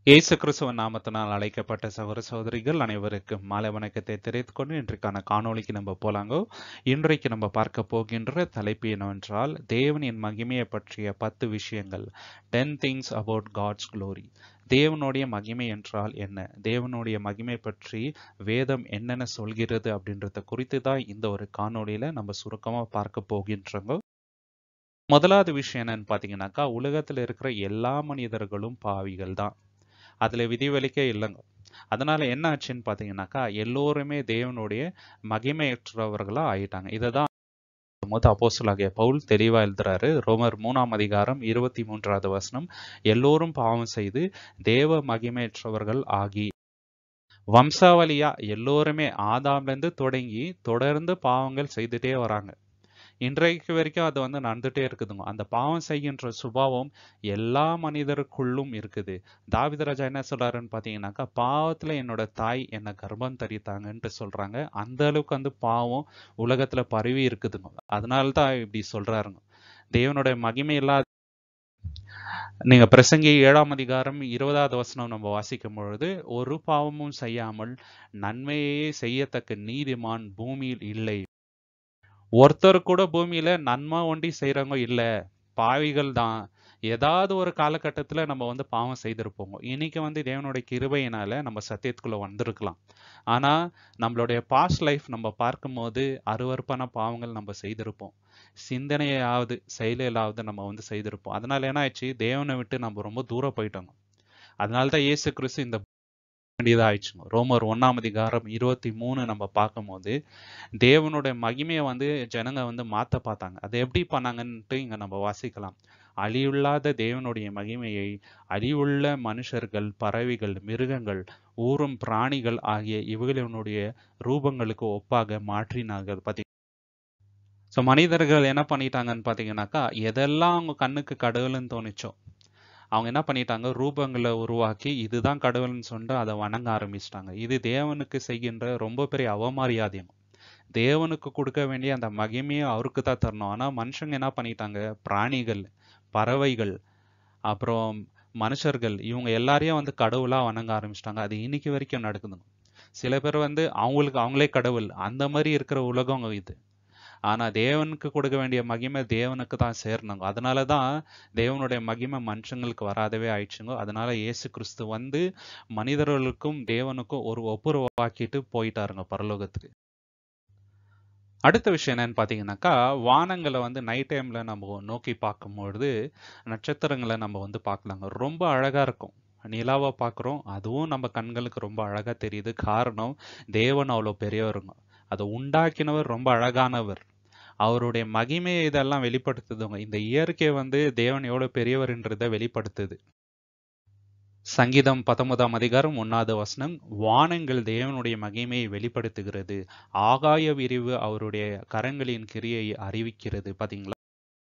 இயேசு கிறிஸ்துவ நாமத்தினால் அழைக்கப்பட்ட சகோதர சகோதரிகள் அனைவருக்கும் மாலை வணக்கத்தை தெரிவித்துக் கொண்டு இன்றைக்கான காணொளிக்கு நம்ம போலாங்கோ இன்றைக்கு நம்ம பார்க்க போகின்ற தலைப்பு என்னவென்றால் தேவனின் மகிமையை பற்றிய பத்து விஷயங்கள் ten things about God's glory தேவனுடைய மகிமை என்றால் என்ன தேவனுடைய மகிமை பற்றி வேதம் என்னென்ன சொல்கிறது அப்படின்றத குறித்து தான் இந்த ஒரு காணொளியில நம்ம சுருக்கமா பார்க்க போகின்றோங்க முதலாவது விஷயம் என்னன்னு பாத்தீங்கன்னாக்கா உலகத்துல இருக்கிற எல்லா மனிதர்களும் பாவிகள் தான் அதுல விதிவிலக்கே இல்லைங்க அதனால என்ன ஆச்சுன்னு பாத்தீங்கன்னாக்கா எல்லோருமே தேவனுடைய மகிமையற்றவர்களா ஆயிட்டாங்க இததான் போது அப்போஸ்தலனாகிய பவுல் தெளிவா எழுதுறாரு ரோமர் மூணாம் அதிகாரம் இருபத்தி மூன்றாவது வசனம் எல்லோரும் பாவம் செய்து தேவ மகிமையற்றவர்கள் ஆகி வம்சாவளியா எல்லோருமே ஆதாம்ல இருந்து தொடங்கி தொடர்ந்து பாவங்கள் செய்துட்டே வராங்க இன்றைக்கு வரைக்கும் அது வந்து நடந்துட்டே இருக்குதுங்க அந்த பாவம் செய்கின்ற சுபாவம் எல்லா மனிதருக்குள்ளும் இருக்குது தாவிதராஜா என்ன சொல்றாருன்னு பாத்தீங்கன்னாக்கா பாவத்துல என்னோட தாய் என்னை கர்ப்பம் தரித்தாங்கன்ட்டு சொல்றாங்க அந்த அளவுக்கு வந்து பாவம் உலகத்துல பரவி இருக்குதுங்க அதனால தான் இப்படி சொல்றாருங்க தேவனுடைய மகிமை இல்லாத நீங்க பிரசங்கி ஏழாம் அதிகாரம் இருபதாவது வசனம் நம்ம வாசிக்கும் பொழுது ஒரு பாவமும் செய்யாமல் நன்மையே செய்யத்தக்க நீதிமான் பூமியில் இல்லை ஒருத்தர் கூட பூமியில நன்மை ஒண்டி செய்யறவங்க இல்ல பாவிகள் தான் ஏதாவது ஒரு காலகட்டத்துல நம்ம வந்து பாவம் செய்திருப்போம் இன்னைக்கு வந்து தேவனுடைய கிருபையினால நம்ம சத்தியத்துக்குள்ள வந்திருக்கலாம் ஆனா நம்மளுடைய பாஸ்ட் லைஃப் நம்ம பார்க்கும்போது அருவறுப்பான பாவங்கள் நம்ம செய்திருப்போம் சிந்தனையாவது செயலாவது நம்ம வந்து செய்திருப்போம் அதனால என்ன ஆயிடுச்சு தேவனை விட்டு நம்ம ரொம்ப தூரம் போயிட்டோங்க அதனாலதான் இயேசு கிறிஸ்து இந்த வேண்டியதா ஆயிடுச்சுங்க ரோமர் ஒன்னாம் அதிகாரம் இருபத்தி மூணு நம்ம பார்க்கும்போது தேவனுடைய மகிமையை வந்து ஜனங்க வந்து மாத்த பார்த்தாங்க அதை எப்படி பண்ணாங்கன்ட்டு இங்க நம்ம வாசிக்கலாம் அழிவில்லாத தேவனுடைய மகிமையை அழிவுள்ள மனுஷர்கள் பறவைகள் மிருகங்கள் ஊறும் பிராணிகள் ஆகிய இவர்களுடைய ரூபங்களுக்கு ஒப்பாக மாற்றினார்கள் பாத்தீங்க ஸோ மனிதர்கள் என்ன பண்ணிட்டாங்கன்னு பார்த்தீங்கன்னாக்கா எதெல்லாம் அவங்க கண்ணுக்கு கடவுள்னு தோணுச்சோ அவங்க என்ன பண்ணிட்டாங்க ரூபங்களை உருவாக்கி இதுதான் கடவுள்னு சொல்லிட்டு அதை வணங்க ஆரம்பிச்சிட்டாங்க இது தேவனுக்கு செய்கின்ற ரொம்ப பெரிய அவமரியாதையும் தேவனுக்கு கொடுக்க வேண்டிய அந்த மகிமையை அவருக்கு தான் தரணும் ஆனா மனுஷங்க என்ன பண்ணிட்டாங்க பிராணிகள் பறவைகள் அப்புறம் மனுஷர்கள் இவங்க எல்லாரையும் வந்து கடவுளா வணங்க ஆரம்பிச்சிட்டாங்க அது இன்னைக்கு வரைக்கும் நடக்குதுங்க சில பேர் வந்து அவங்களுக்கு அவங்களே கடவுள் அந்த மாதிரி இருக்கிற உலகம் இது ஆனா தேவனுக்கு கொடுக்க வேண்டிய மகிமை தேவனுக்கு தான் சேரணுங்க அதனாலதான் தேவனுடைய மகிமை மனுஷங்களுக்கு வராதவே ஆயிடுச்சுங்க அதனால இயேசு கிறிஸ்து வந்து மனிதர்களுக்கும் தேவனுக்கும் ஒரு ஒப்புரவாக்கிட்டு போயிட்டாருங்க பரலோகத்துக்கு அடுத்த விஷயம் என்னன்னு பார்த்தீங்கன்னாக்கா வானங்களை வந்து நைட் டைம்ல நம்ம நோக்கி பார்க்கும்பொழுது நட்சத்திரங்களை நம்ம வந்து பார்க்கலாங்க ரொம்ப அழகா இருக்கும் நிலாவை பார்க்குறோம் அதுவும் நம்ம கண்களுக்கு ரொம்ப அழகா தெரியுது காரணம் தேவன் அவ்வளோ பெரியவருங்க அதை உண்டாக்கினவர் ரொம்ப அழகானவர் அவருடைய மகிமையை இதெல்லாம் வெளிப்படுத்துதுங்க இந்த இயற்கை வந்து தேவன் எவ்வளவு பெரியவர்ன்றதை வெளிப்படுத்துது சங்கீதம் பத்தொன்பதாம் அதிகாரம் ஒன்னாவது வசனம் வானங்கள் தேவனுடைய மகிமையை வெளிப்படுத்துகிறது ஆகாய விரிவு அவருடைய கரங்களின் கிரியை அறிவிக்கிறது பாத்தீங்களா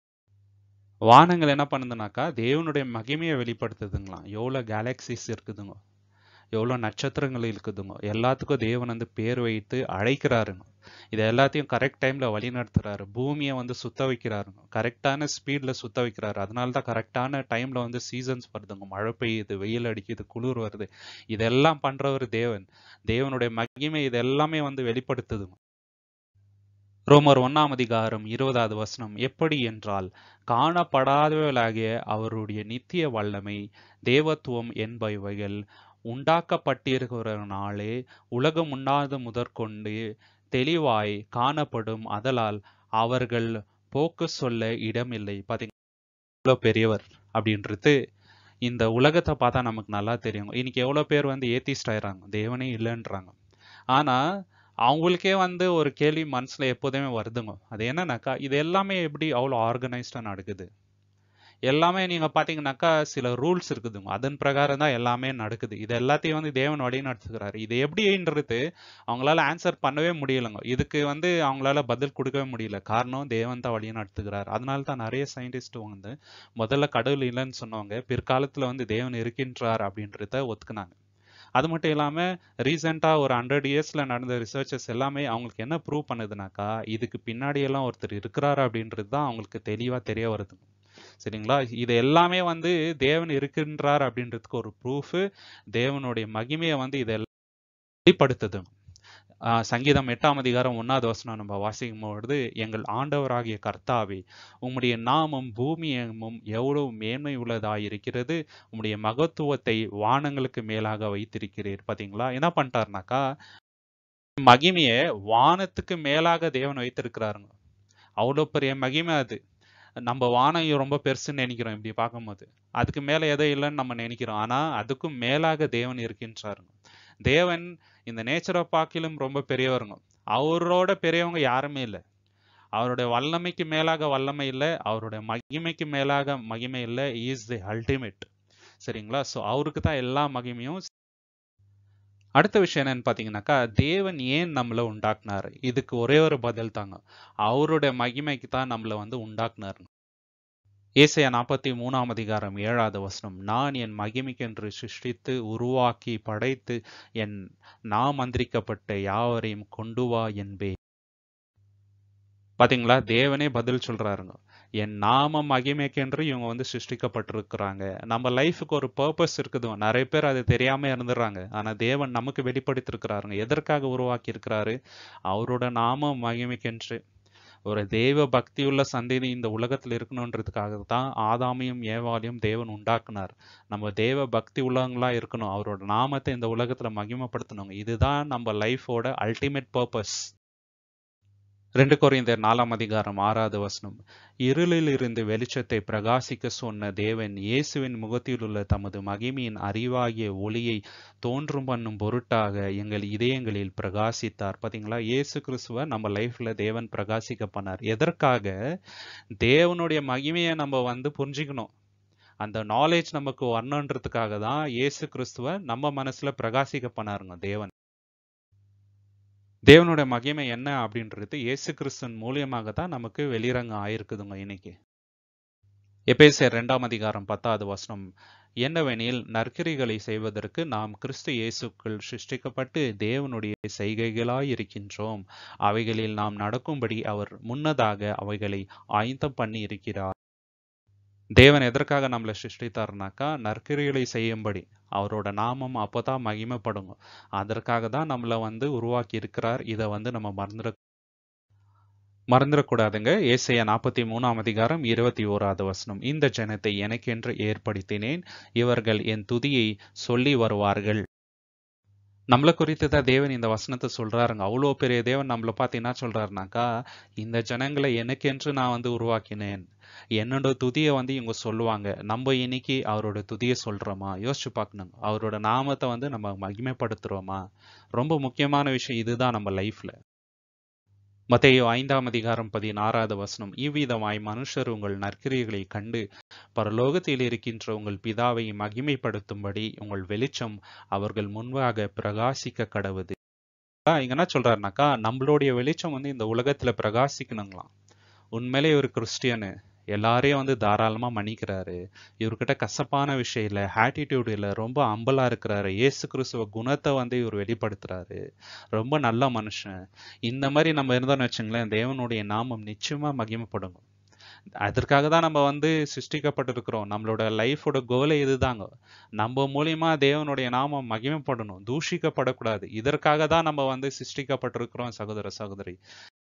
வானங்கள் என்ன பண்ணுதுனாக்கா தேவனுடைய மகிமையை வெளிப்படுத்துதுங்களாம் எவ்வளவு கேலக்சிஸ் இருக்குதுங்க எவ்வளோ நட்சத்திரங்கள் இருக்குதுங்க எல்லாத்துக்கும் தேவன் வந்து பேர் வைத்து அழைக்கிறாருங்க இதை எல்லாத்தையும் கரெக்ட் டைம்ல வழி நடத்துறாரு பூமியை வந்து சுத்த வைக்கிறாருங்க கரெக்டான ஸ்பீட்ல சுத்த வைக்கிறாரு அதனால தான் கரெக்டான டைம்ல வந்து சீசன்ஸ் வருதுங்க மழை பெய்யுது வெயில் அடிக்குது குளிர் வருது இதெல்லாம் பண்றவர் தேவன் தேவனுடைய மகிமை இது எல்லாமே வந்து வெளிப்படுத்துதுங்க ரோமர் ஒன்னாம் அதிகாரம் இருபதாவது வசனம் எப்படி என்றால் காணப்படாதவர்களாகிய அவருடைய நித்திய வல்லமை தேவத்துவம் என்பவைகள் உண்டாக்கப்பட்டிருக்கிறனாலே உலகம் உண்ணாத முதற்கொண்டு தெளிவாய் காணப்படும் அதலால் அவர்கள் போக்கு சொல்ல இடமில்லை பாத்தீங்களா பெரியவர் அப்படின்றது இந்த உலகத்தை பார்த்தா நமக்கு நல்லா தெரியும் இன்னைக்கு எவ்வளவு பேர் வந்து ஏத்திஸ்ட் ஆயிடுறாங்க தேவனே இல்லைன்றாங்க ஆனா அவங்களுக்கே வந்து ஒரு கேள்வி மனசுல எப்போதுமே வருதுங்க அது என்னன்னாக்கா இது எல்லாமே எப்படி அவ்வளோ ஆர்கனைஸ்டா நடக்குது எல்லாமே நீங்க பாத்தீங்கன்னாக்கா சில ரூல்ஸ் இருக்குதுங்க அதன் பிரகாரம் தான் எல்லாமே நடக்குது இது எல்லாத்தையும் வந்து தேவன் வழி நடத்துகிறாரு இது எப்படின்றது அவங்களால ஆன்சர் பண்ணவே முடியலங்க இதுக்கு வந்து அவங்களால பதில் கொடுக்கவே முடியல காரணம் தேவன் தான் வழி நடத்துகிறார் அதனால தான் நிறைய சயின்டிஸ்ட் வந்து முதல்ல கடவுள் இல்லைன்னு சொன்னவங்க பிற்காலத்துல வந்து தேவன் இருக்கின்றார் அப்படின்றத ஒத்துக்குனாங்க அது மட்டும் இல்லாம ரீசெண்டா ஒரு ஹண்ட்ரட் இயர்ஸ்ல நடந்த ரிசர்ச்சஸ் எல்லாமே அவங்களுக்கு என்ன ப்ரூவ் பண்ணுதுனாக்கா இதுக்கு பின்னாடி எல்லாம் ஒருத்தர் இருக்கிறாரு அப்படின்றது தான் அவங்களுக்கு தெளிவா தெரிய வருது சரிங்களா இது எல்லாமே வந்து தேவன் இருக்கின்றார் அப்படின்றதுக்கு ஒரு ப்ரூஃப் தேவனுடைய மகிமையை வந்து இதெல்லாம் வெளிப்படுத்துது ஆஹ் சங்கீதம் எட்டாம் அதிகாரம் ஒன்னாவது வசனம் நம்ம வாசிக்கும் பொழுது எங்கள் ஆண்டவராகிய கர்த்தாவே உம்முடைய நாமம் பூமியமும் எவ்வளவு மேன்மை உள்ளதாய் இருக்கிறது உம்முடைய மகத்துவத்தை வானங்களுக்கு மேலாக வைத்திருக்கிறீர் பாத்தீங்களா என்ன பண்ணிட்டாருனாக்கா மகிமையை வானத்துக்கு மேலாக தேவன் வைத்திருக்கிறாருங்க அவ்வளோ பெரிய மகிமை அது நம்ம வானம் ரொம்ப பெருசுன்னு நினைக்கிறோம் இப்படி பார்க்கும்போது அதுக்கு மேல எதுவும் இல்லைன்னு நம்ம நினைக்கிறோம் ஆனா அதுக்கும் மேலாக தேவன் இருக்கின்றாருங்க தேவன் இந்த நேச்சரை பார்க்கிலும் ரொம்ப பெரியவருங்க அவரோட பெரியவங்க யாருமே இல்லை அவருடைய வல்லமைக்கு மேலாக வல்லமை இல்லை அவருடைய மகிமைக்கு மேலாக மகிமை இல்லை இஸ் தி அல்டிமேட் சரிங்களா ஸோ அவருக்கு தான் எல்லா மகிமையும் அடுத்த விஷயம் என்னன்னு பார்த்தீங்கன்னாக்கா தேவன் ஏன் நம்மளை உண்டாக்குனாரு இதுக்கு ஒரே ஒரு பதில் தாங்க அவருடைய மகிமைக்கு தான் நம்மளை வந்து உண்டாக்குனாரு ஏசையா நாற்பத்தி மூணாம் அதிகாரம் ஏழாவது வசனம் நான் என் மகிமைக்கென்று சிருஷ்டித்து உருவாக்கி படைத்து என் நான் மந்திரிக்கப்பட்ட யாவரையும் கொண்டு வா என்பே பாத்தீங்களா தேவனே பதில் சொல்றாருங்க என் நாம மகிமைக்கென்று இவங்க வந்து சிருஷ்டிக்கப்பட்டிருக்கிறாங்க நம்ம லைஃபுக்கு ஒரு பர்பஸ் இருக்குது நிறைய பேர் அது தெரியாம இருந்துடுறாங்க ஆனா தேவன் நமக்கு வெளிப்படுத்திருக்கிறாருங்க எதற்காக உருவாக்கி இருக்கிறாரு அவரோட நாம மகிமைக்கென்று ஒரு தெய்வ பக்தியுள்ள சந்ததி இந்த உலகத்தில் இருக்கணுன்றதுக்காக தான் ஆதாமையும் ஏவாளையும் தேவன் உண்டாக்குனார் நம்ம தேவ பக்தி உள்ளவங்களா இருக்கணும் அவரோட நாமத்தை இந்த உலகத்துல மகிமைப்படுத்தணுங்க இதுதான் நம்ம லைஃபோட அல்டிமேட் பர்பஸ் ரெண்டு கொரிந்தர் நாலாம் அதிகாரம் ஆறாவது வசனம் இருளில் இருந்து வெளிச்சத்தை பிரகாசிக்க சொன்ன தேவன் இயேசுவின் முகத்தில் உள்ள தமது மகிமையின் அறிவாகிய ஒளியை தோன்றும் பண்ணும் பொருட்டாக எங்கள் இதயங்களில் பிரகாசித்தார் பாத்தீங்களா இயேசு கிறிஸ்துவ நம்ம லைஃப்ல தேவன் பிரகாசிக்க பண்ணார் எதற்காக தேவனுடைய மகிமையை நம்ம வந்து புரிஞ்சுக்கணும் அந்த நாலேஜ் நமக்கு வரணுன்றதுக்காக தான் இயேசு கிறிஸ்துவ நம்ம மனசுல பிரகாசிக்க பண்ணாருங்க தேவன் தேவனுடைய மகிமை என்ன அப்படின்றது இயேசு கிறிஸ்துவின் மூலியமாக தான் நமக்கு வெளிரங்கம் ஆயிருக்குதுங்க இன்னைக்கு எபேசியர் இரண்டாம் அதிகாரம் பத்தாவது வசனம் என்னவெனில் நற்கிரிகளை செய்வதற்கு நாம் கிறிஸ்து இயேசுக்குள் சிருஷ்டிக்கப்பட்டு தேவனுடைய செய்கைகளாய் இருக்கின்றோம் அவைகளில் நாம் நடக்கும்படி அவர் முன்னதாக அவைகளை ஆயத்தம் பண்ணி இருக்கிறார் தேவன் எதற்காக நம்மளை சிருஷ்டித்தார்னாக்கா நற்கிரிகளை செய்யும்படி அவரோட நாமம் அப்பதான் மகிமைப்படுங்க அதற்காக தான் நம்மளை வந்து உருவாக்கி இருக்கிறார் இதை வந்து நம்ம மறந்துட மறந்துடக்கூடாதுங்க ஏசையா நாற்பத்தி மூணாம் அதிகாரம் இருபத்தி ஓராவது வசனம் இந்த ஜனத்தை எனக்கென்று ஏற்படுத்தினேன் இவர்கள் என் துதியை சொல்லி வருவார்கள் நம்மளை குறித்து தான் தேவன் இந்த வசனத்தை சொல்றாருங்க அவ்வளோ பெரிய தேவன் நம்மளை பார்த்து என்ன சொல்றாருனாக்கா இந்த ஜனங்களை எனக்கென்று நான் வந்து உருவாக்கினேன் என்னோட துதியை வந்து இவங்க சொல்லுவாங்க நம்ம இன்னைக்கு அவரோட துதியை சொல்றோமா யோசிச்சு பார்க்கணும் அவரோட நாமத்தை வந்து நம்ம மகிமைப்படுத்துறோமா ரொம்ப முக்கியமான விஷயம் இதுதான் நம்ம லைஃப்ல மத்தேயு ஐந்தாம் அதிகாரம் பதினாறாவது வசனம் இவ்விதமாய் மனுஷர் உங்கள் நற்கிரியைகளை கண்டு பரலோகத்தில் இருக்கின்ற உங்கள் பிதாவை மகிமைப்படுத்தும்படி உங்கள் வெளிச்சம் அவர்கள் முன்பாக பிரகாசிக்க கடவுது இங்க என்ன சொல்றாருனாக்கா நம்மளுடைய வெளிச்சம் வந்து இந்த உலகத்துல பிரகாசிக்கணுங்களாம் உண்மையிலே ஒரு கிறிஸ்டியனு எல்லாரையும் வந்து தாராளமா மன்னிக்கிறாரு இவர்கிட்ட கசப்பான விஷயம் இல்லை ஆட்டிடியூட் இல்லை ரொம்ப அம்பலா இருக்கிறாரு இயேசு கிறிஸ்துவ குணத்தை வந்து இவர் வெளிப்படுத்துறாரு ரொம்ப நல்ல மனுஷன் இந்த மாதிரி நம்ம இருந்தோம்னு வச்சுங்களேன் தேவனுடைய நாமம் நிச்சயமா மகிமைப்படுங்க அதற்காக தான் நம்ம வந்து சிருஷ்டிக்கப்பட்டிருக்கிறோம் நம்மளோட லைஃபோட கோலே இதுதாங்க நம்ம மூலியமா தேவனுடைய நாமம் மகிமைப்படணும் தூஷிக்கப்படக்கூடாது இதற்காக தான் நம்ம வந்து சிருஷ்டிக்கப்பட்டிருக்கிறோம் சகோதர சகோதரி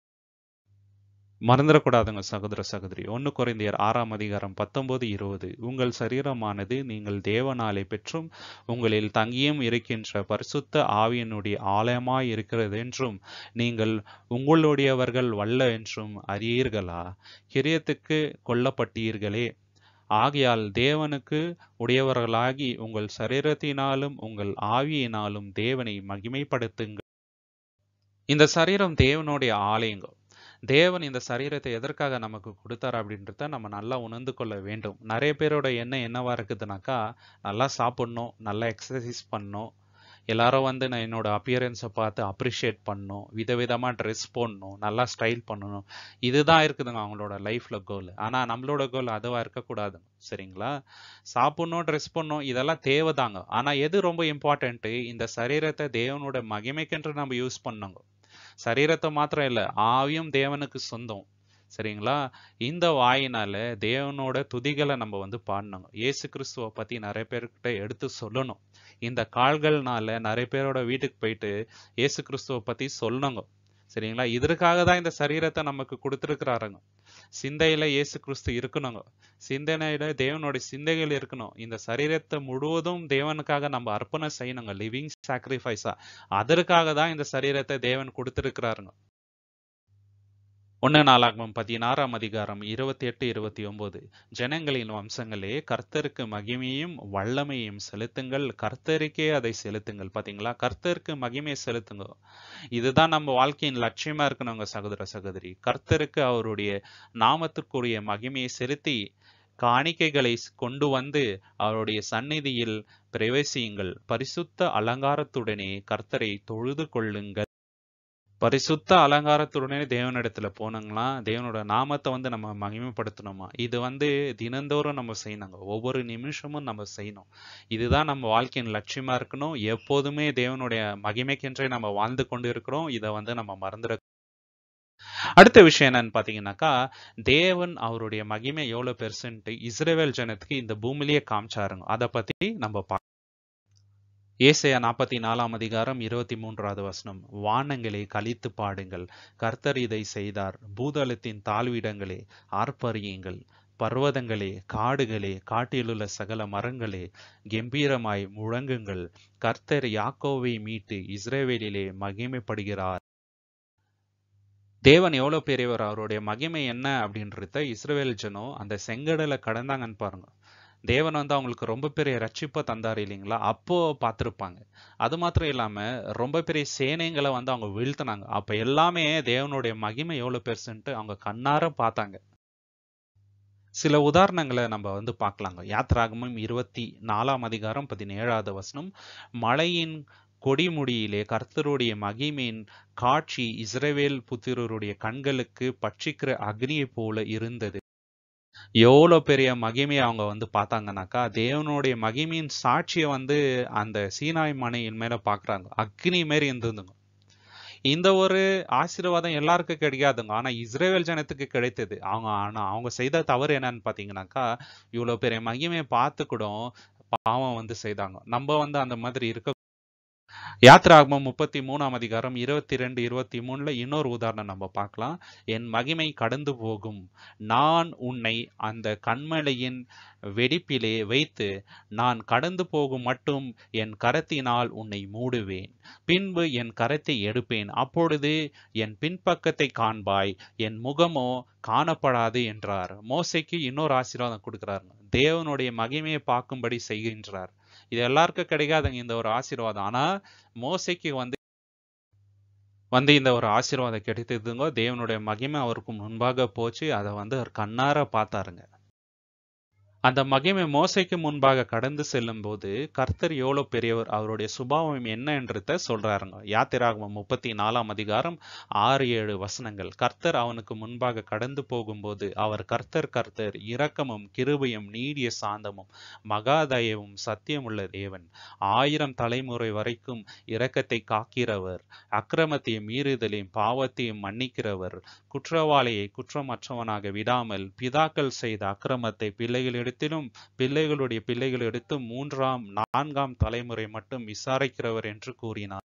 மறந்துடக்கூடாதுங்க சகோதர சகோதரி ஒன்னு குறைந்தியர் ஆறாம் அதிகாரம் பத்தொன்பது இருபது உங்கள் சரீரமானது நீங்கள் தேவனாலே பெற்றும் உங்களில் தங்கியும் இருக்கின்ற பரிசுத்த ஆவியனுடைய ஆலயமாய் இருக்கிறது என்றும் நீங்கள் உங்களுடையவர்கள் வல்ல என்றும் அறியீர்களா கிரியத்துக்கு கொல்லப்பட்டீர்களே ஆகையால் தேவனுக்கு உடையவர்களாகி உங்கள் சரீரத்தினாலும் உங்கள் ஆவியினாலும் தேவனை மகிமைப்படுத்துங்கள் இந்த சரீரம் தேவனுடைய ஆலயங்க தேவன் இந்த சரீரத்தை எதற்காக நமக்கு கொடுத்தார் அப்படின்றத நம்ம நல்லா உணர்ந்து கொள்ள வேண்டும் நிறைய பேரோட எண்ணம் என்னவா இருக்குதுனாக்கா நல்லா சாப்பிடணும் நல்லா எக்ஸசைஸ் பண்ணணும் எல்லாரும் வந்து நான் என்னோட அப்பியரன்ஸை பார்த்து அப்ரிஷியேட் பண்ணணும் விதவிதமாக ட்ரெஸ் போடணும் நல்லா ஸ்டைல் பண்ணணும் இதுதான் இருக்குதுங்க அவங்களோட லைஃப்ல கோல் ஆனால் நம்மளோட கோல் அதுவாக இருக்கக்கூடாது சரிங்களா சாப்பிடணும் ட்ரெஸ் பண்ணணும் இதெல்லாம் தேவைதாங்க ஆனால் எது ரொம்ப இம்பார்ட்டன்ட்டு இந்த சரீரத்தை தேவனோட மகிமைக்கென்று நம்ம யூஸ் பண்ணுங்க சரீரத்தை மாத்திரம் இல்லை ஆவியும் தேவனுக்கு சொந்தம் சரிங்களா இந்த வாயினால தேவனோட துதிகளை நம்ம வந்து பாடணுங்க இயேசு கிறிஸ்துவ பத்தி நிறைய பேர்கிட்ட எடுத்து சொல்லணும் இந்த கால்கள்னால நிறைய பேரோட வீட்டுக்கு போயிட்டு இயேசு கிறிஸ்துவ பத்தி சொல்லணுங்க சரிங்களா இதற்காக தான் இந்த சரீரத்தை நமக்கு கொடுத்துருக்கிறாருங்க சிந்தையில இயேசு கிறிஸ்து இருக்கணுங்க சிந்தனையில தேவனுடைய சிந்தைகள் இருக்கணும் இந்த சரீரத்தை முழுவதும் தேவனுக்காக நம்ம அர்ப்பணம் செய்யணுங்க லிவிங் சாக்ரிஃபைஸா அதற்காக தான் இந்த சரீரத்தை தேவன் கொடுத்திருக்கிறாருங்க ஒன்னு நாளாகமம் பதினாறாம் அதிகாரம் இருபத்தி எட்டு இருபத்தி ஒன்பது ஜனங்களின் வம்சங்களே கர்த்தருக்கு மகிமையும் வல்லமையும் செலுத்துங்கள் கர்த்தருக்கே அதை செலுத்துங்கள் பாத்தீங்களா கர்த்தருக்கு மகிமை செலுத்துங்க இதுதான் நம்ம வாழ்க்கையின் லட்சியமா இருக்கணுங்க சகோதர சகோதரி கர்த்தருக்கு அவருடைய நாமத்திற்குரிய மகிமையை செலுத்தி காணிக்கைகளை கொண்டு வந்து அவருடைய சந்நிதியில் பிரவேசியுங்கள் பரிசுத்த அலங்காரத்துடனே கர்த்தரை தொழுது கொள்ளுங்கள் பரிசுத்த அலங்காரத்துடனே தேவனிடத்துல போனோங்களா தேவனோட நாமத்தை வந்து நம்ம மகிமைப்படுத்தணுமா இது வந்து தினந்தோறும் நம்ம செய்யணுங்க ஒவ்வொரு நிமிஷமும் நம்ம செய்யணும் இதுதான் நம்ம வாழ்க்கையின் லட்சியமா இருக்கணும் எப்போதுமே தேவனுடைய மகிமைக்கென்றே நம்ம வாழ்ந்து கொண்டு இருக்கிறோம் இதை வந்து நம்ம மறந்துட அடுத்த விஷயம் என்னன்னு பாத்தீங்கன்னாக்கா தேவன் அவருடைய மகிமை எவ்வளவு பெருசுன்ட்டு இஸ்ரேவேல் ஜனத்துக்கு இந்த பூமியிலேயே காமிச்சாருங்க அதை பத்தி நம்ம பா ஏசையா நாற்பத்தி நாலாம் அதிகாரம் இருபத்தி மூன்றாவது வசனம் வானங்களே கலித்து பாடுங்கள் கர்த்தர் இதை செய்தார் பூதளத்தின் தாழ்விடங்களே ஆர்ப்பரியுங்கள் பர்வதங்களே காடுகளே காட்டிலுள்ள சகல மரங்களே கம்பீரமாய் முழங்குங்கள் கர்த்தர் யாக்கோவை மீட்டு இஸ்ரேவேலிலே மகிமைப்படுகிறார் தேவன் எவ்வளவு பெரியவர் அவருடைய மகிமை என்ன அப்படின்றத இஸ்ரேல் ஜனம் அந்த செங்கடலை கடந்தாங்கன்னு பாருங்க தேவன் வந்து அவங்களுக்கு ரொம்ப பெரிய ரட்சிப்பை தந்தார் இல்லைங்களா அப்போ பார்த்துருப்பாங்க அது மாத்திரம் இல்லாம ரொம்ப பெரிய சேனைங்களை வந்து அவங்க வீழ்த்தினாங்க அப்ப எல்லாமே தேவனுடைய மகிமை எவ்வளவு பெருசுன்ட்டு அவங்க கண்ணார பார்த்தாங்க சில உதாரணங்களை நம்ம வந்து பார்க்கலாங்க யாத்ராகமம் இருபத்தி நாலாம் அதிகாரம் பதினேழாவது வசனம் மலையின் கொடிமுடியிலே கர்த்தருடைய மகிமையின் காட்சி இஸ்ரவேல் புத்திரருடைய கண்களுக்கு பட்சிக்கிற அக்னியை போல இருந்தது எவ்வளோ பெரிய மகிமையை அவங்க வந்து பார்த்தாங்கனாக்கா தேவனுடைய மகிமையின் சாட்சியை வந்து அந்த சீனாய் மனையின் மேல பாக்குறாங்க அக்னி மாரி இருந்ததுங்க இந்த ஒரு ஆசீர்வாதம் எல்லாருக்கும் கிடைக்காதுங்க ஆனா இஸ்ரேல் ஜனத்துக்கு கிடைத்தது அவங்க ஆனா அவங்க செய்த தவறு என்னன்னு பாத்தீங்கன்னாக்கா இவ்வளவு பெரிய மகிமையை பார்த்து கூட பாவம் வந்து செய்தாங்க நம்ம வந்து அந்த மாதிரி இருக்க யாத்ராகமம் முப்பத்தி மூணாம் அதிகாரம் இருபத்தி ரெண்டு இருபத்தி மூணுல இன்னொரு உதாரணம் நம்ம பார்க்கலாம் என் மகிமை கடந்து போகும் நான் உன்னை அந்த கண்மலையின் வெடிப்பிலே வைத்து நான் கடந்து போகும் மட்டும் என் கரத்தினால் உன்னை மூடுவேன் பின்பு என் கரத்தை எடுப்பேன் அப்பொழுது என் பின்பக்கத்தை காண்பாய் என் முகமோ காணப்படாது என்றார் மோசைக்கு இன்னொரு ஆசீர்வாதம் கொடுக்கிறாருங்க தேவனுடைய மகிமையை பார்க்கும்படி செய்கின்றார் இது எல்லாருக்கும் கிடைக்காதுங்க இந்த ஒரு ஆசீர்வாதம் ஆனா மோசைக்கு வந்து வந்து இந்த ஒரு ஆசீர்வாதம் கிடைத்ததுங்க தேவனுடைய மகிமை அவருக்கு முன்பாக போச்சு அதை வந்து அவர் கண்ணார பார்த்தாருங்க அந்த மகிமை மோசைக்கு முன்பாக கடந்து செல்லும் போது கர்த்தர் எவ்வளவு பெரியவர் அவருடைய சுபாவம் என்ன என்றத சொல்றாருங்க யாத்திராகமம் முப்பத்தி நாலாம் அதிகாரம் ஆறு ஏழு வசனங்கள் கர்த்தர் அவனுக்கு முன்பாக கடந்து போகும்போது அவர் கர்த்தர் கர்த்தர் இரக்கமும் கிருபையும் நீடிய சாந்தமும் மகாதயவும் சத்தியமுள்ள தேவன் ஆயிரம் தலைமுறை வரைக்கும் இரக்கத்தை காக்கிறவர் அக்கிரமத்தையும் மீறுதலையும் பாவத்தையும் மன்னிக்கிறவர் குற்றவாளியை குற்றமற்றவனாக விடாமல் பிதாக்கள் செய்த அக்கிரமத்தை பிள்ளைகளிடம் இடத்திலும் பிள்ளைகளுடைய பிள்ளைகள் எடுத்து மூன்றாம் நான்காம் தலைமுறை மட்டும் விசாரிக்கிறவர் என்று கூறினார்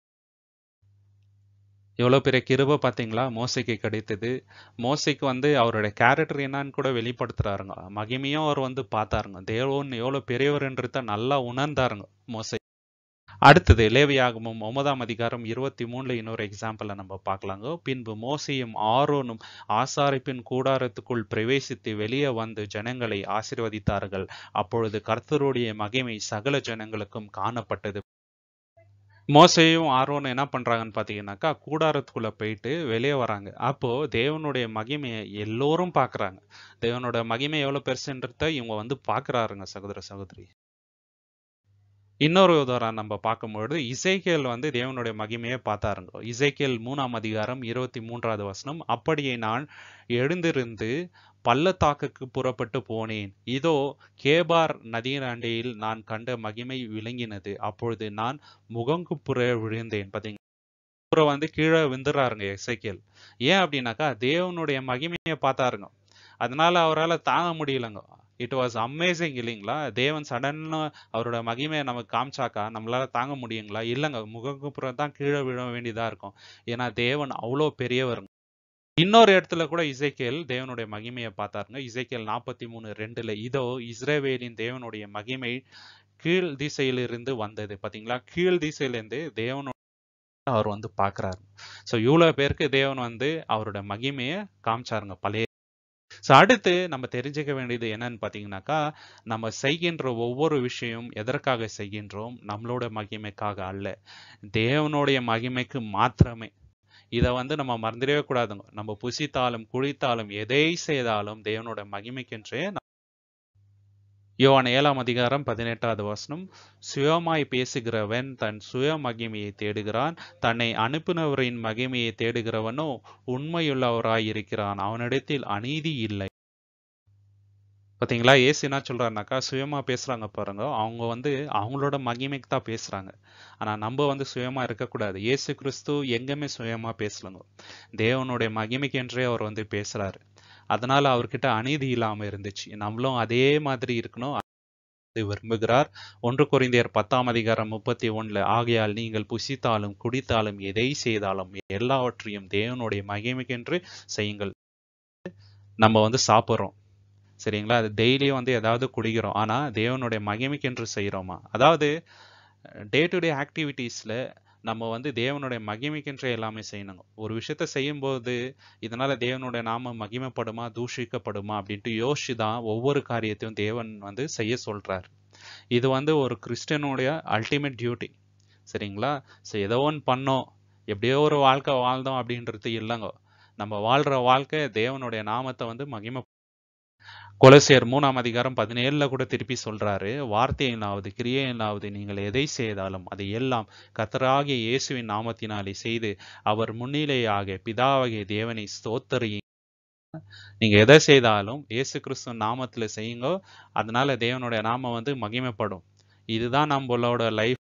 எவ்வளவு பெரிய கிருப பாத்தீங்களா மோசைக்கு கிடைத்தது மோசைக்கு வந்து அவருடைய கேரக்டர் என்னன்னு கூட வெளிப்படுத்துறாருங்க மகிமையும் அவர் வந்து பார்த்தாருங்க தேவன் எவ்வளவு பெரியவர்ன்றத நல்லா உணர்ந்தாருங்க மோசை அடுத்தது லேவியாகமும் ஒன்பதாம் அதிகாரம் இருபத்தி மூணுல இன்னொரு எக்ஸாம்பிள நம்ம பார்க்கலாங்க பின்பு மோசையும் ஆரோனும் ஆசாரிப்பின் கூடாரத்துக்குள் பிரவேசித்து வெளியே வந்து ஜனங்களை ஆசிர்வதித்தார்கள் அப்பொழுது கர்த்தருடைய மகிமை சகல ஜனங்களுக்கும் காணப்பட்டது மோசையும் ஆர்வனும் என்ன பண்றாங்கன்னு பாத்தீங்கன்னாக்கா கூடாரத்துக்குள்ள போயிட்டு வெளியே வராங்க அப்போ தேவனுடைய மகிமையை எல்லோரும் பாக்குறாங்க தேவனோட மகிமை எவ்வளவு பெருசுன்றத இவங்க வந்து பாக்குறாருங்க சகோதர சகோதரி இன்னொரு உதாரணம் நம்ம பார்க்கும்பொழுது இசைக்கேல் வந்து தேவனுடைய மகிமையை பார்த்தாருங்க இசைக்கேல் மூணாம் அதிகாரம் இருபத்தி மூன்றாவது வசனம் அப்படியே நான் எழுந்திருந்து பள்ளத்தாக்குக்கு புறப்பட்டு போனேன் இதோ கேபார் நதியின் அண்டையில் நான் கண்ட மகிமை விளங்கினது அப்பொழுது நான் முகங்குப்புற விழுந்தேன் பார்த்தீங்க அப்புறம் வந்து கீழே விந்துறாருங்க எசேக்கியேல் ஏன் அப்படின்னாக்கா தேவனுடைய மகிமையை பார்த்தாருங்க அதனால அவரால் தாங்க முடியலங்க இட் வாஸ் அமேசிங் இல்லைங்களா தேவன் சடன்னா அவரோட மகிமையை நமக்கு காமிச்சாக்கா நம்மளால தாங்க முடியுங்களா இல்லைங்க முகங்குப்புறம் தான் கீழே விழ வேண்டியதா இருக்கும் ஏன்னா தேவன் அவ்வளோ பெரியவருங்க இன்னொரு இடத்துல கூட இசைக்கேல் தேவனுடைய மகிமையை பார்த்தாருங்க இசைக்கேல் நாற்பத்தி மூணு ரெண்டுல இதோ இஸ்ரேவேலின் தேவனுடைய மகிமை கீழ் திசையிலிருந்து வந்தது பாத்தீங்களா கீழ் திசையிலிருந்து தேவனோட அவர் வந்து பார்க்கறாரு ஸோ இவ்வளோ பேருக்கு தேவன் வந்து அவரோட மகிமையை காமிச்சாருங்க பழைய ஸோ அடுத்து நம்ம தெரிஞ்சுக்க வேண்டியது என்னன்னு பார்த்தீங்கன்னாக்கா நம்ம செய்கின்ற ஒவ்வொரு விஷயம் எதற்காக செய்கின்றோம் நம்மளோட மகிமைக்காக அல்ல தேவனுடைய மகிமைக்கு மாத்திரமே இதை வந்து நம்ம மறந்துடவே கூடாதுங்க நம்ம புசித்தாலும் குளித்தாலும் எதை செய்தாலும் தேவனோட மகிமைக்கென்றே யோவான் ஏழாம் அதிகாரம் பதினெட்டாவது வசனம் சுயமாய் பேசுகிறவன் தன் சுய மகிமையை தேடுகிறான் தன்னை அனுப்பினவரின் மகிமையை தேடுகிறவனோ உண்மையுள்ளவராய் இருக்கிறான் அவனிடத்தில் அநீதி இல்லை பாத்தீங்களா ஏசு என்ன சொல்றாருனாக்கா சுயமா பேசுறாங்க பாருங்க அவங்க வந்து அவங்களோட மகிமைக்கு தான் பேசுறாங்க ஆனா நம்ம வந்து சுயமா இருக்கக்கூடாது இயேசு கிறிஸ்து எங்கேயுமே சுயமா பேசலங்க தேவனுடைய மகிமைக்கென்றே அவர் வந்து பேசுறாரு அதனால அவர்கிட்ட அநீதி இல்லாம இருந்துச்சு நம்மளும் அதே மாதிரி இருக்கணும் விரும்புகிறார் ஒன்று குறைந்தியர் பத்தாம் அதிகாரம் முப்பத்தி ஒண்ணுல ஆகையால் நீங்கள் புசித்தாலும் குடித்தாலும் எதை செய்தாலும் எல்லாவற்றையும் தேவனுடைய மகிமைக்கென்று செய்யுங்கள் நம்ம வந்து சாப்பிட்றோம் சரிங்களா அது டெய்லியும் வந்து ஏதாவது குடிக்கிறோம் ஆனா தேவனுடைய மகிமைக்கென்று செய்யறோமா அதாவது டே டு டே ஆக்டிவிட்டீஸ்ல நம்ம வந்து தேவனுடைய மகிமைக்கென்று எல்லாமே செய்யணுங்க ஒரு விஷயத்த செய்யும்போது இதனால தேவனுடைய நாம மகிமைப்படுமா தூஷிக்கப்படுமா அப்படின்ட்டு யோசிச்சு தான் ஒவ்வொரு காரியத்தையும் தேவன் வந்து செய்ய சொல்றாரு இது வந்து ஒரு கிறிஸ்டியனுடைய அல்டிமேட் டியூட்டி சரிங்களா ஸோ ஏதோ ஒன்று பண்ணோம் எப்படியோ ஒரு வாழ்க்கை வாழ்ந்தோம் அப்படின்றது இல்லைங்க நம்ம வாழ்ற வாழ்க்கை தேவனுடைய நாமத்தை வந்து மகிமை கொலசியர் மூணாம் அதிகாரம் பதினேழுல கூட திருப்பி சொல்றாரு வார்த்தையினாவது கிரியையினாவது நீங்கள் எதை செய்தாலும் அதை எல்லாம் கத்தராகிய இயேசுவின் நாமத்தினாலே செய்து அவர் முன்னிலையாக பிதாவாகிய தேவனை ஸ்தோத்தரியும் நீங்க எதை செய்தாலும் இயேசு கிறிஸ்து நாமத்துல செய்யுங்க அதனால தேவனுடைய நாமம் வந்து மகிமைப்படும் இதுதான் நம்மளோட லைஃப்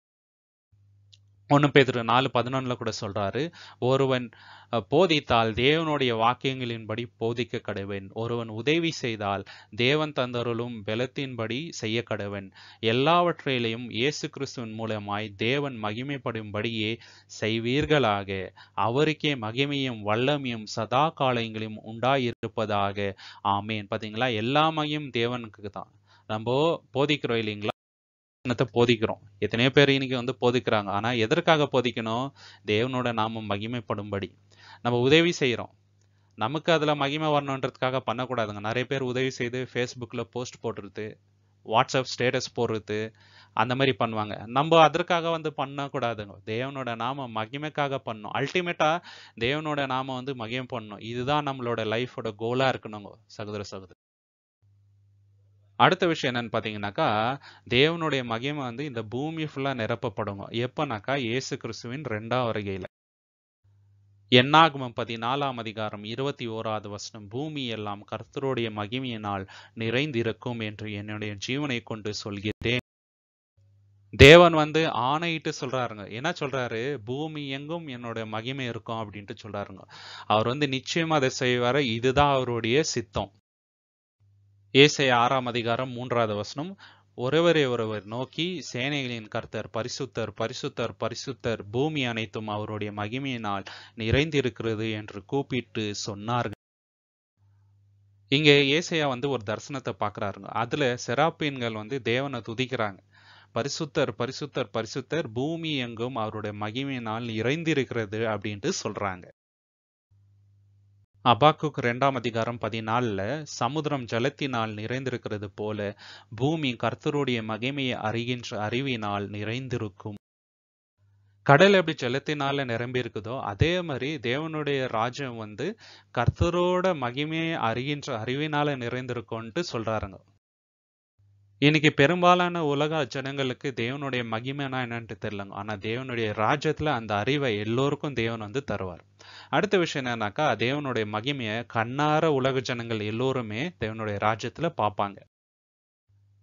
ஒன்று பேர் நாலு பதினொன்னுல கூட சொல்றாரு ஒருவன் போதித்தால் தேவனுடைய வாக்கியங்களின்படி போதிக்க கடவன் ஒருவன் உதவி செய்தால் தேவன் தந்தருளும் பலத்தின்படி செய்ய கடவன் எல்லாவற்றிலையும் இயேசு கிறிஸ்துவின் மூலமாய் தேவன் மகிமைப்படும்படியே செய்வீர்களாக அவருக்கே மகிமையும் வல்லமையும் சதா காலங்களையும் உண்டாயிருப்பதாக ஆமேன் பாத்தீங்களா எல்லா மகியும் தேவனுக்கு தான் நம்ம போதிக்கிறோம் இல்லைங்களா வசனத்தை போதிக்கிறோம் எத்தனையோ பேர் இன்னைக்கு வந்து போதிக்கிறாங்க ஆனா எதற்காக போதிக்கணும் தேவனோட நாமம் மகிமைப்படும்படி நம்ம உதவி செய்யறோம் நமக்கு அதுல மகிமை வரணுன்றதுக்காக பண்ணக்கூடாதுங்க நிறைய பேர் உதவி செய்து ஃபேஸ்புக்கில் போஸ்ட் போடுறது வாட்ஸ்அப் ஸ்டேட்டஸ் போடுறது அந்த மாதிரி பண்ணுவாங்க நம்ம அதற்காக வந்து பண்ணக்கூடாதுங்க தேவனோட நாம மகிமைக்காக பண்ணணும் அல்டிமேட்டா தேவனோட நாம வந்து மகிமை பண்ணணும் இதுதான் நம்மளோட லைஃபோட கோலா இருக்கணுங்க சகோதர சகோதரி அடுத்த விஷயம் என்னன்னு பார்த்தீங்கன்னாக்கா தேவனுடைய மகிமை வந்து இந்த பூமி ஃபுல்லாக நிரப்பப்படுங்க எப்போனாக்கா இயேசு கிறிஸ்துவின் ரெண்டாம் வருகையில் என்னாகமம் பதினாலாம் அதிகாரம் இருபத்தி ஓராவது வசனம் பூமி எல்லாம் கர்த்தருடைய மகிமையினால் நிறைந்திருக்கும் என்று என்னுடைய ஜீவனை கொண்டு சொல்கிறேன் தேவன் வந்து ஆணையிட்டு சொல்றாருங்க என்ன சொல்றாரு பூமி எங்கும் என்னோட மகிமை இருக்கும் அப்படின்ட்டு சொல்றாருங்க அவர் வந்து நிச்சயமா அதை செய்வாரு இதுதான் அவருடைய சித்தம் ஏசை ஆறாம் அதிகாரம் மூன்றாவது வசனம் ஒருவரை ஒருவர் நோக்கி சேனைகளின் கர்த்தர் பரிசுத்தர் பரிசுத்தர் பரிசுத்தர் பூமி அனைத்தும் அவருடைய மகிமையினால் நிறைந்திருக்கிறது என்று கூப்பிட்டு சொன்னார்கள் இங்க ஏசையா வந்து ஒரு தரிசனத்தை பாக்குறாருங்க அதுல செராப்பீன்கள் வந்து தேவனை துதிக்கிறாங்க பரிசுத்தர் பரிசுத்தர் பரிசுத்தர் பூமி எங்கும் அவருடைய மகிமையினால் நிறைந்திருக்கிறது அப்படின்ட்டு சொல்றாங்க அபாக்குக் ரெண்டாம் அதிகாரம் பதினாலுல சமுத்திரம் ஜலத்தினால் நிறைந்திருக்கிறது போல பூமி கர்த்தருடைய மகிமையை அறிகின்ற அறிவினால் நிறைந்திருக்கும் கடல் எப்படி ஜலத்தினால நிரம்பி இருக்குதோ அதே மாதிரி தேவனுடைய ராஜ்யம் வந்து கர்த்தரோட மகிமையை அறிகின்ற அறிவினால நிறைந்திருக்கும்ட்டு சொல்றாருங்க இன்னைக்கு பெரும்பாலான உலக ஜனங்களுக்கு தேவனுடைய மகிமைனா என்னன்ட்டு தெரியலங்க ஆனா தேவனுடைய ராஜ்யத்துல அந்த அறிவை எல்லோருக்கும் தேவன் வந்து தருவார் அடுத்த விஷயம் என்னன்னாக்கா தேவனுடைய மகிமையை கண்ணார உலக ஜனங்கள் எல்லோருமே தேவனுடைய ராஜ்யத்துல பார்ப்பாங்க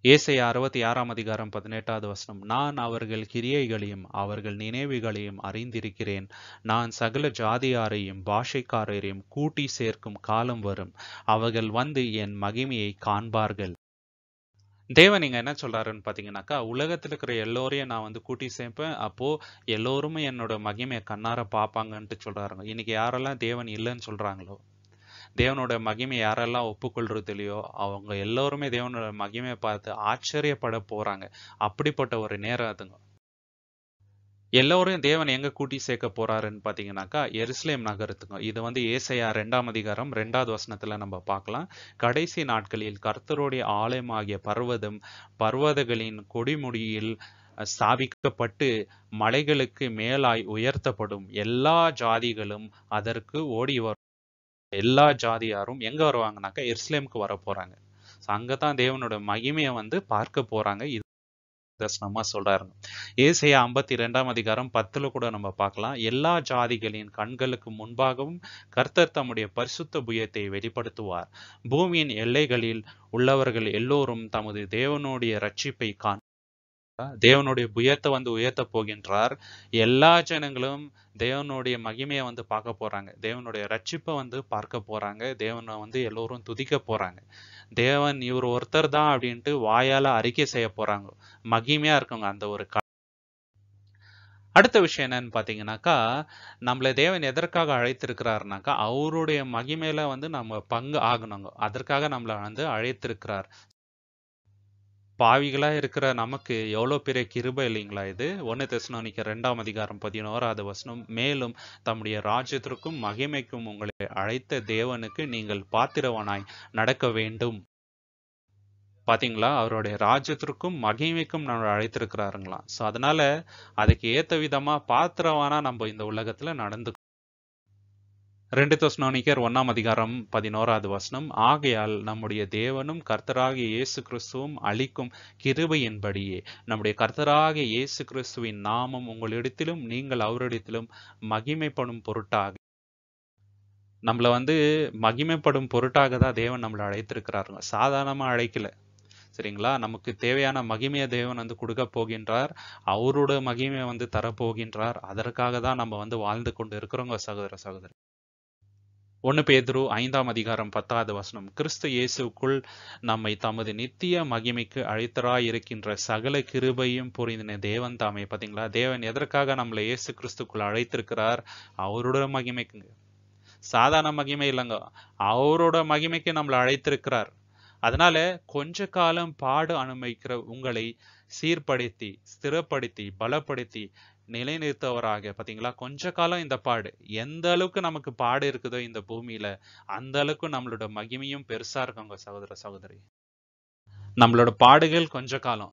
ஏசையா அறுபத்தி ஆறாம் அதிகாரம் பதினெட்டாவது வசனம் நான் அவர்கள் கிரியைகளையும் அவர்கள் நினைவுகளையும் அறிந்திருக்கிறேன் நான் சகல ஜாதியாரையும் பாஷைக்காரரையும் கூட்டி சேர்க்கும் காலம் வரும் அவர்கள் வந்து என் மகிமையை காண்பார்கள் தேவன் இங்க என்ன சொல்றாருன்னு பாத்தீங்கன்னாக்கா உலகத்துல இருக்கிற எல்லோரையும் நான் வந்து கூட்டி சேர்ப்பேன் அப்போ எல்லோருமே என்னோட மகிமையை கண்ணார பார்ப்பாங்கன்ட்டு சொல்றாருங்க இன்னைக்கு யாரெல்லாம் தேவன் இல்லைன்னு சொல்றாங்களோ தேவனோட மகிமை யாரெல்லாம் ஒப்புக்கொள்றது இல்லையோ அவங்க எல்லோருமே தேவனோட மகிமையை பார்த்து ஆச்சரியப்பட போறாங்க அப்படிப்பட்ட ஒரு நேரம் அதுங்க எல்லோரையும் தேவன் எங்க கூட்டி சேர்க்க போறாருன்னு பாத்தீங்கன்னாக்கா எருசலேம் நகரத்துங்க இது வந்து ஏசையா ரெண்டாம் அதிகாரம் ரெண்டாவது வசனத்துல நம்ம பார்க்கலாம் கடைசி நாட்களில் கர்த்தருடைய ஆலயமாகிய பர்வதம் பர்வதங்களின் கொடிமுடியில் ஸ்தாபிக்கப்பட்டு மலைகளுக்கு மேலாய் உயர்த்தப்படும் எல்லா ஜாதிகளும் அதற்கு ஓடி வரும் எல்லா ஜாதியாரும் எங்க வருவாங்கனாக்கா எருசலேமுக்கு வர போறாங்க அங்கதான் தேவனோட மகிமையை வந்து பார்க்க போறாங்க இது தர்சனமா சொல்றாருங்க ஏசையா ஐம்பத்தி ரெண்டாம் அதிகாரம் பத்துல கூட நம்ம பார்க்கலாம் எல்லா ஜாதிகளின் கண்களுக்கு முன்பாகவும் கர்த்தர் தம்முடைய பரிசுத்த புயத்தை வெளிப்படுத்துவார் பூமியின் எல்லைகளில் உள்ளவர்கள் எல்லோரும் தமது தேவனுடைய ரட்சிப்பை காண தேவனுடைய புயத்தை வந்து உயர்த்த போகின்றார் எல்லா ஜனங்களும் தேவனுடைய மகிமையை வந்து பார்க்க போறாங்க தேவனுடைய ரட்சிப்பை வந்து பார்க்க போறாங்க தேவனை வந்து எல்லோரும் துதிக்க போறாங்க தேவன் இவர் ஒருத்தர் தான் அப்படின்ட்டு வாயால அறிக்கை செய்ய போறாங்க மகிமையா இருக்குங்க அந்த ஒரு அடுத்த விஷயம் என்னன்னு பாத்தீங்கன்னாக்கா நம்மள தேவன் எதற்காக அழைத்திருக்கிறாருனாக்கா அவருடைய மகிமையில வந்து நம்ம பங்கு ஆகணுங்க அதற்காக நம்மளை வந்து அழைத்திருக்கிறார் பாவிகளா இருக்கிற நமக்கு எவ்வளவு பெரிய கிருபை இல்லைங்களா இது ஒன்னு தெசனோனிக்க ரெண்டாம் அதிகாரம் பதினோராவது வசனம் மேலும் தம்முடைய ராஜ்யத்திற்கும் மகிமைக்கும் உங்களை அழைத்த தேவனுக்கு நீங்கள் பாத்திரவனாய் நடக்க வேண்டும் பாத்தீங்களா அவருடைய ராஜ்யத்திற்கும் மகிமைக்கும் நம்ம அழைத்திருக்கிறாருங்களாம் சோ அதனால அதுக்கு ஏத்த விதமா பாத்திரவானா நம்ம இந்த உலகத்துல நடந்து ரெண்டு தொஸ்னோனிக்கர் ஒன்னாம் அதிகாரம் பதினோராவது வசனம் ஆகையால் நம்முடைய தேவனும் கர்த்தராகிய இயேசு கிறிஸ்துவும் அளிக்கும் கிருபையின்படியே நம்முடைய கர்த்தராகிய இயேசு கிறிஸ்துவின் நாமம் உங்களிடத்திலும் நீங்கள் அவரிடத்திலும் மகிமைப்படும் பொருட்டாக நம்மள வந்து மகிமைப்படும் பொருட்டாக தான் தேவன் நம்மளை அழைத்திருக்கிறாருங்க சாதாரணமா அழைக்கல சரிங்களா நமக்கு தேவையான மகிமையை தேவன் வந்து கொடுக்க போகின்றார் அவரோட மகிமையை வந்து தரப்போகின்றார் அதற்காக தான் நம்ம வந்து வாழ்ந்து கொண்டு இருக்கிறோங்க சகோதர சகோதரி ஒன்னு பேதுரு ஐந்தாம் அதிகாரம் பத்தாவது வசனம் கிறிஸ்து இயேசுக்குள் நம்மை தமது நித்திய மகிமைக்கு அழைத்தராய் இருக்கின்ற சகல கிருபையும் புரிந்தின தேவன் தாமே பாத்தீங்களா தேவன் எதற்காக நம்மளை இயேசு கிறிஸ்துக்குள் அழைத்திருக்கிறார் அவரோட மகிமைக்குங்க சாதாரண மகிமை இல்லைங்க அவரோட மகிமைக்கு நம்மளை அழைத்திருக்கிறார் அதனால கொஞ்ச காலம் பாடு அனுமதிக்கிற உங்களை சீர்படுத்தி ஸ்திரப்படுத்தி பலப்படுத்தி நிலைநிறுத்தவராக பாத்தீங்களா கொஞ்ச காலம் இந்த பாடு எந்த அளவுக்கு நமக்கு பாடு இருக்குதோ இந்த பூமியில அந்த அளவுக்கு நம்மளோட மகிமையும் பெருசா இருக்குங்க சகோதர சகோதரி நம்மளோட பாடுகள் கொஞ்ச காலம்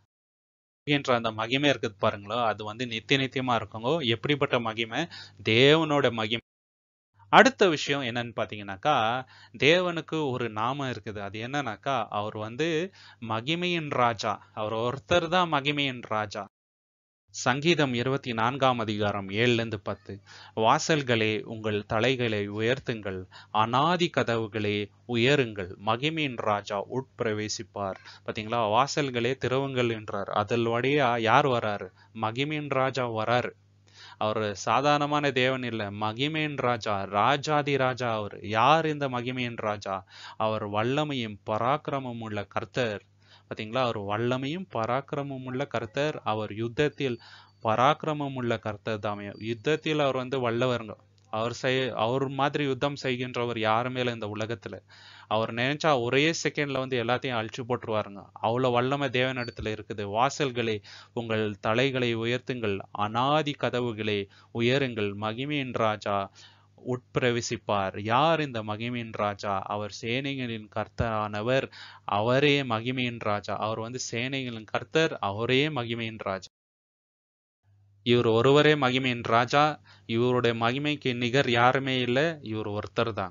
என்ற அந்த மகிமை இருக்குது பாருங்களோ அது வந்து நித்திய நித்தியமா இருக்குங்க எப்படிப்பட்ட மகிமை தேவனோட மகிமை அடுத்த விஷயம் என்னன்னு பாத்தீங்கன்னாக்கா தேவனுக்கு ஒரு நாமம் இருக்குது அது என்னன்னாக்கா அவர் வந்து மகிமையின் ராஜா அவர் ஒருத்தர் தான் மகிமையின் ராஜா சங்கீதம் இருபத்தி நான்காம் அதிகாரம் ஏழுல இருந்து பத்து வாசல்களே உங்கள் தலைகளை உயர்த்துங்கள் அனாதி கதவுகளே உயருங்கள் மகிமையின் ராஜா உட்பிரவேசிப்பார் பாத்தீங்களா வாசல்களே திறவுங்கள் என்றார் அதில் வழியா யார் வராரு மகிமையின் ராஜா வராரு அவர் சாதாரணமான தேவன் இல்ல மகிமையின் ராஜா ராஜாதி ராஜா அவர் யார் இந்த மகிமையின் ராஜா அவர் வல்லமையும் பராக்கிரமும் உள்ள கர்த்தர் பாத்தீங்களா அவர் வல்லமையும் பராக்கிரமும் உள்ள கர்த்தர் அவர் யுத்தத்தில் பராக்கிரமம் உள்ள கர்த்தர் தாமே யுத்தத்தில் அவர் வந்து வல்லவருங்க அவர் செய் அவர் மாதிரி யுத்தம் செய்கின்றவர் யாருமே இல்லை இந்த உலகத்துல அவர் நினைச்சா ஒரே செகண்ட்ல வந்து எல்லாத்தையும் அழிச்சு போட்டுருவாருங்க அவ்வளவு வல்லமை தேவனிடத்துல இருக்குது வாசல்களே உங்கள் தலைகளை உயர்த்துங்கள் அனாதி கதவுகளே உயருங்கள் மகிமையின் ராஜா உட்பிரவேசிப்பார் யார் இந்த மகிமையின் ராஜா அவர் சேனைகளின் கர்த்தரானவர் அவரே மகிமையின் ராஜா அவர் வந்து சேனைகளின் கர்த்தர் அவரே மகிமையின் ராஜா இவர் ஒருவரே மகிமையின் ராஜா இவருடைய மகிமைக்கு நிகர் யாருமே இல்லை இவர் ஒருத்தர் தான்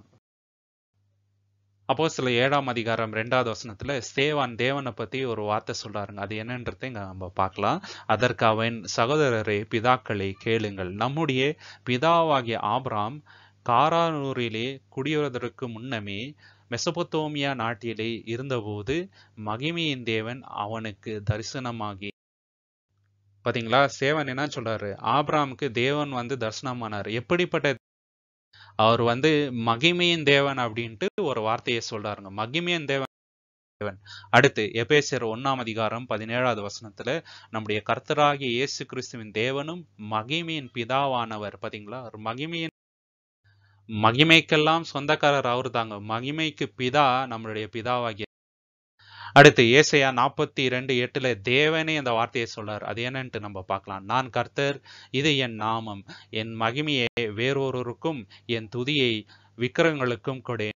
அப்போ சில ஏழாம் அதிகாரம் ரெண்டாவது வசனத்துல ஸ்தேவான் தேவனை பத்தி ஒரு வார்த்தை சொல்றாருங்க அது என்னன்றதை இங்க நம்ம பார்க்கலாம் அதற்கு அவன் சகோதரரே பிதாக்களை கேளுங்கள் நம்முடைய பிதாவாகிய ஆபிராம் காரானூரிலே குடியேறுவதற்கு முன்னமே மெசபொத்தோமியா நாட்டிலே இருந்தபோது மகிமையின் தேவன் அவனுக்கு தரிசனமாகி பாத்தீங்களா சேவன் என்ன சொல்றாரு ஆபிராமுக்கு தேவன் வந்து தரிசனமானார் எப்படிப்பட்ட அவர் வந்து மகிமையின் தேவன் அப்படின்ட்டு ஒரு வார்த்தையை சொல்றாருங்க மகிமையின் தேவன் தேவன் அடுத்து எபேசியர் ஒன்னாம் அதிகாரம் பதினேழாவது வசனத்துல நம்முடைய கர்த்தராகிய இயேசு கிறிஸ்துவின் தேவனும் மகிமையின் பிதாவானவர் பாத்தீங்களா ஒரு மகிமையின் மகிமைக்கெல்லாம் சொந்தக்காரர் அவர் தாங்க மகிமைக்கு பிதா நம்மளுடைய பிதாவாகிய அடுத்து ஏசையா நாற்பத்தி இரண்டு எட்டுல தேவனே அந்த வார்த்தையை சொல்றார் அது என்னன்ட்டு நம்ம பார்க்கலாம் நான் கர்த்தர் இது என் நாமம் என் மகிமையை வேறொருவருக்கும் என் துதியை விக்கிரங்களுக்கும் கொடேன்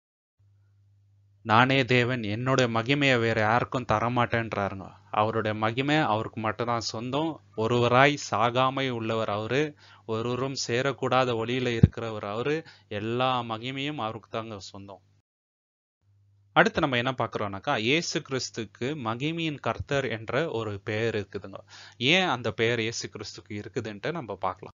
நானே தேவன் என்னோட மகிமையை வேற யாருக்கும் தரமாட்டேன்றாருங்க அவருடைய மகிமை அவருக்கு மட்டும்தான் சொந்தம் ஒருவராய் சாகாமை உள்ளவர் அவரு ஒருவரும் சேரக்கூடாத ஒளியில இருக்கிறவர் அவரு எல்லா மகிமையும் அவருக்கு தாங்க சொந்தம் அடுத்து நம்ம என்ன பார்க்குறோம்னாக்கா இயேசு கிறிஸ்துக்கு மகிமையின் கர்த்தர் என்ற ஒரு பெயர் இருக்குதுங்க ஏன் அந்த பெயர் இயேசு கிறிஸ்துக்கு இருக்குதுன்ட்டு நம்ம பார்க்கலாம்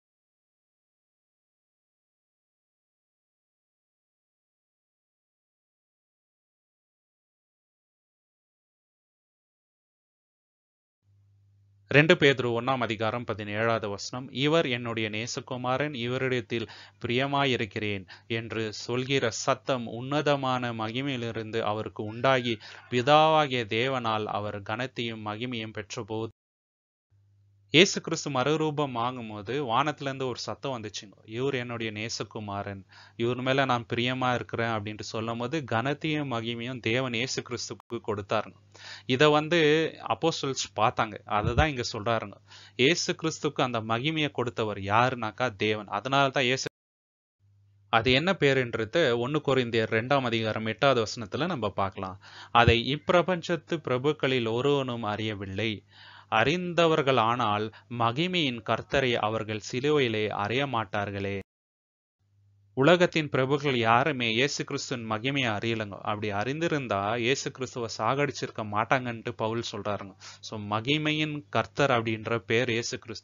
ரெண்டு பேதுரு ஒன்னாம் அதிகாரம் பதினேழாவது வசனம் இவர் என்னுடைய நேசகுமாரன் இவரிடத்தில் பிரியமாயிருக்கிறேன் என்று சொல்கிற சத்தம் உன்னதமான மகிமையிலிருந்து அவருக்கு உண்டாகி பிதாவாகிய தேவனால் அவர் கனத்தையும் மகிமையும் பெற்றபோது இயேசு கிறிஸ்து மறுரூபம் ஆகும்போது வானத்துல இருந்து ஒரு சத்தம் வந்துச்சுங்க இவர் என்னுடைய நேசகுமாரன் இவர் மேல நான் பிரியமா இருக்கிறேன் அப்படின்ட்டு சொல்லும் போது கனத்தையும் மகிமையும் தேவன் இயேசு கிறிஸ்துக்கு கொடுத்தாருங்க இத வந்து அப்போஸ்டல்ஸ் பார்த்தாங்க அததான் இங்க சொல்றாருங்க இயேசு கிறிஸ்துக்கு அந்த மகிமையை கொடுத்தவர் யாருனாக்கா தேவன் அதனால தான் இயேசு அது என்ன பேருன்றது ஒன்னு கொரிந்தியர் ரெண்டாம் அதிகாரம் எட்டாவது வசனத்துல நம்ம பார்க்கலாம் அதை இப்பிரபஞ்சத்து பிரபுக்களில் ஒருவனும் அறியவில்லை அறிந்தவர்கள் ஆனால் மகிமையின் கர்த்தரை அவர்கள் சிலுவையிலே அறிய மாட்டார்களே உலகத்தின் பிரபுக்கள் யாருமே இயேசு கிறிஸ்துவின் மகிமையை அறியலங்க அப்படி அறிந்திருந்தா இயேசு கிறிஸ்துவ சாகடிச்சிருக்க மாட்டாங்கன்ட்டு பவுல் சொல்றாருங்க சோ மகிமையின் கர்த்தர் அப்படின்ற பேர் இயேசு கிறிஸ்து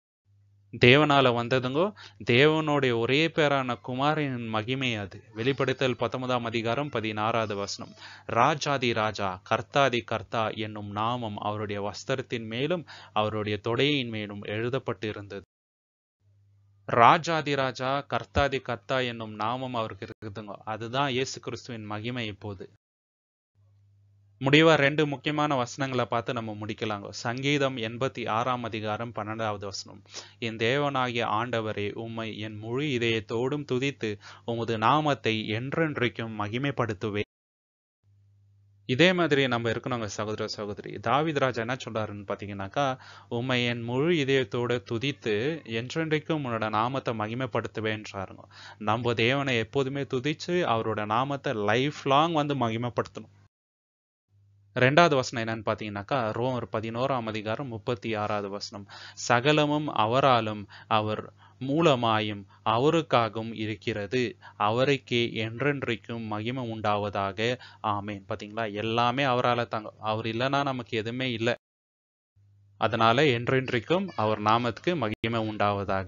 தேவனால வந்ததுங்கோ தேவனுடைய ஒரே பேரான குமாரின் மகிமை அது வெளிப்படுத்தல் பத்தொன்பதாம் அதிகாரம் பதினாறாவது வசனம் ராஜாதி ராஜா கர்த்தாதி கர்த்தா என்னும் நாமம் அவருடைய வஸ்திரத்தின் மேலும் அவருடைய தொடையின் மேலும் எழுதப்பட்டு இருந்தது ராஜாதி ராஜா கர்த்தாதி கர்த்தா என்னும் நாமம் அவருக்கு இருக்குதுங்க அதுதான் இயேசு கிறிஸ்துவின் மகிமை இப்போது முடிவா ரெண்டு முக்கியமான வசனங்களை பார்த்து நம்ம முடிக்கலாங்க சங்கீதம் எண்பத்தி ஆறாம் அதிகாரம் பன்னெண்டாவது வசனம் என் தேவனாகிய ஆண்டவரே உம்மை என் முழு இதயத்தோடும் துதித்து உமது நாமத்தை என்றென்றைக்கும் மகிமைப்படுத்துவேன் இதே மாதிரி நம்ம இருக்கணுங்க சகோதர சகோதரி தாவித் ராஜா என்ன சொல்றாருன்னு பாத்தீங்கன்னாக்கா உம்மை என் முழு இதயத்தோட துதித்து என்றென்றைக்கும் உன்னோட நாமத்தை மகிமைப்படுத்துவேன்றாருங்க நம்ம தேவனை எப்போதுமே துதிச்சு அவரோட நாமத்தை லைஃப் லாங் வந்து மகிமைப்படுத்தணும் ரெண்டாவது வசனம் என்னன்னு பாத்தீங்கன்னாக்கா ரோமர் பதினோராம் அதிகாரம் முப்பத்தி ஆறாவது வசனம் சகலமும் அவராலும் அவர் மூலமாயும் அவருக்காகவும் இருக்கிறது அவருக்கே என்றென்றைக்கும் மகிமை உண்டாவதாக ஆமேன் பாத்தீங்களா எல்லாமே அவரால தாங்க அவர் இல்லைன்னா நமக்கு எதுவுமே இல்லை அதனால என்றென்றைக்கும் அவர் நாமத்துக்கு மகிமை உண்டாவதாக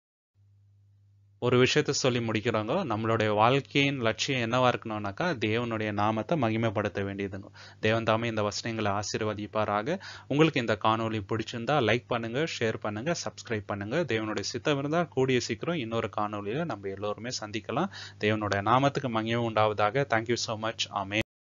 ஒரு விஷயத்த சொல்லி முடிக்கிறாங்க நம்மளுடைய வாழ்க்கையின் லட்சியம் என்னவா இருக்கணும்னாக்கா தேவனுடைய நாமத்தை மகிமைப்படுத்த வேண்டியதுங்க தேவன் தாமே இந்த வசனங்களை ஆசீர்வதிப்பாராக உங்களுக்கு இந்த காணொலி பிடிச்சிருந்தா லைக் பண்ணுங்க ஷேர் பண்ணுங்க சப்ஸ்கிரைப் பண்ணுங்க தேவனுடைய சித்தம் இருந்தா கூடிய சீக்கிரம் இன்னொரு காணொலியில நம்ம எல்லோருமே சந்திக்கலாம் தேவனுடைய நாமத்துக்கு மகிமை உண்டாவதாக தேங்க்யூ ஸோ மச் ஆமே